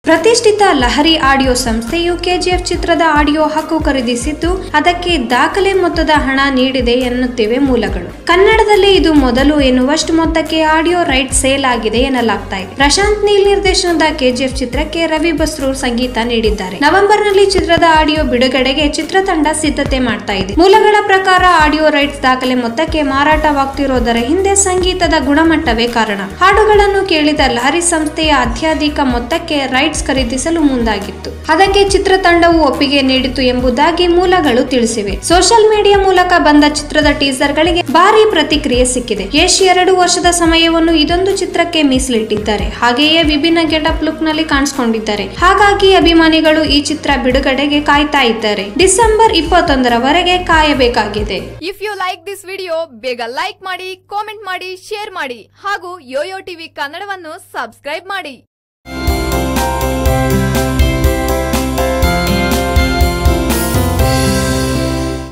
ಪ್ರತಿಷ್ಠಿತ ಲಹರಿ ಆಡಿಯೋ ಸಂಸ್ಥೆಯು ಕೆಜಿಎಫ್ ಚಿತ್ರದ ಆಡಿಯೋ ಹಕ್ಕು ಖರೀದಿಸಿದ್ದು ಅದಕ್ಕೆ ದಾಖಲೆ ಮೊತ್ತದ ಹಣ ನೀಡಿದೆ ಎನ್ನುತ್ತಿವೆ ಮೂಲಗಳು ಕನ್ನಡದಲ್ಲಿ ಇದು ಮೊದಲು ಎನ್ನುವಷ್ಟು ಮೊತ್ತಕ್ಕೆ ಆಡಿಯೋ ರೈಟ್ ಸೇಲ್ ಆಗಿದೆ ಎನ್ನಲಾಗ್ತಾ ಇದೆ ಪ್ರಶಾಂತ್ ನೀಲ್ ನಿರ್ದೇಶನದ ಕೆಜಿಎಫ್ ಚಿತ್ರಕ್ಕೆ ರವಿ ಬಸ್ರೂರ್ ಸಂಗೀತ ನೀಡಿದ್ದಾರೆ ನವೆಂಬರ್ ನಲ್ಲಿ ಚಿತ್ರದ ಆಡಿಯೋ ಬಿಡುಗಡೆಗೆ ಚಿತ್ರತಂಡ ಸಿದ್ಧತೆ ಮಾಡ್ತಾ ಇದೆ ಮೂಲಗಳ ಪ್ರಕಾರ ಆಡಿಯೋ ರೈಟ್ಸ್ ದಾಖಲೆ ಮೊತ್ತಕ್ಕೆ ಮಾರಾಟವಾಗ್ತಿರೋದರ ಹಿಂದೆ ಸಂಗೀತದ ಗುಣಮಟ್ಟವೇ ಕಾರಣ ಹಾಡುಗಳನ್ನು ಕೇಳಿದ ಲಹರಿ ಸಂಸ್ಥೆಯ ಅತ್ಯಧಿಕ ಮೊತ್ತಕ್ಕೆ ರೈಟ್ಸ್ ಖರೀದಿಸಲು ಮುಂದಾಗಿತ್ತು ಅದಕ್ಕೆ ಚಿತ್ರತಂಡವು ಒಪ್ಪಿಗೆ ನೀಡಿತು ಎಂಬುದಾಗಿ ಮೂಲಗಳು ತಿಳಿಸಿವೆ ಸೋಷಿಯಲ್ ಮೀಡಿಯಾ ಮೂಲಕ ಬಂದ ಚಿತ್ರದ ಟೀಸರ್ ಗಳಿಗೆ ಭಾರಿ ಪ್ರತಿಕ್ರಿಯೆ ಸಿಕ್ಕಿದೆ ಯಶ್ ಎರಡು ವರ್ಷದ ಸಮಯವನ್ನು ಇದೊಂದು ಚಿತ್ರಕ್ಕೆ ಮೀಸಲಿಟ್ಟಿದ್ದಾರೆ ಹಾಗೆಯೇ ವಿಭಿನ್ನ ಗೆಟಪ್ ಲುಕ್ ನಲ್ಲಿ ಕಾಣಿಸಿಕೊಂಡಿದ್ದಾರೆ ಹಾಗಾಗಿ ಅಭಿಮಾನಿಗಳು ಈ ಚಿತ್ರ ಬಿಡುಗಡೆಗೆ ಕಾಯ್ತಾ ಇದ್ದಾರೆ ಡಿಸೆಂಬರ್ ಇಪ್ಪತ್ತೊಂದರವರೆಗೆ ಕಾಯಬೇಕಾಗಿದೆ if you like this video ಬೇಗ ಲೈಕ್ ಮಾಡಿ ಕಾಮೆಂಟ್ ಮಾಡಿ ಶೇರ್ ಮಾಡಿ ಹಾಗೂ ಯೋಯೋ ಟಿವಿ ಕನ್ನಡವನ್ನು ಸಬ್ಸ್ಕ್ರೈಬ್ ಮಾಡಿ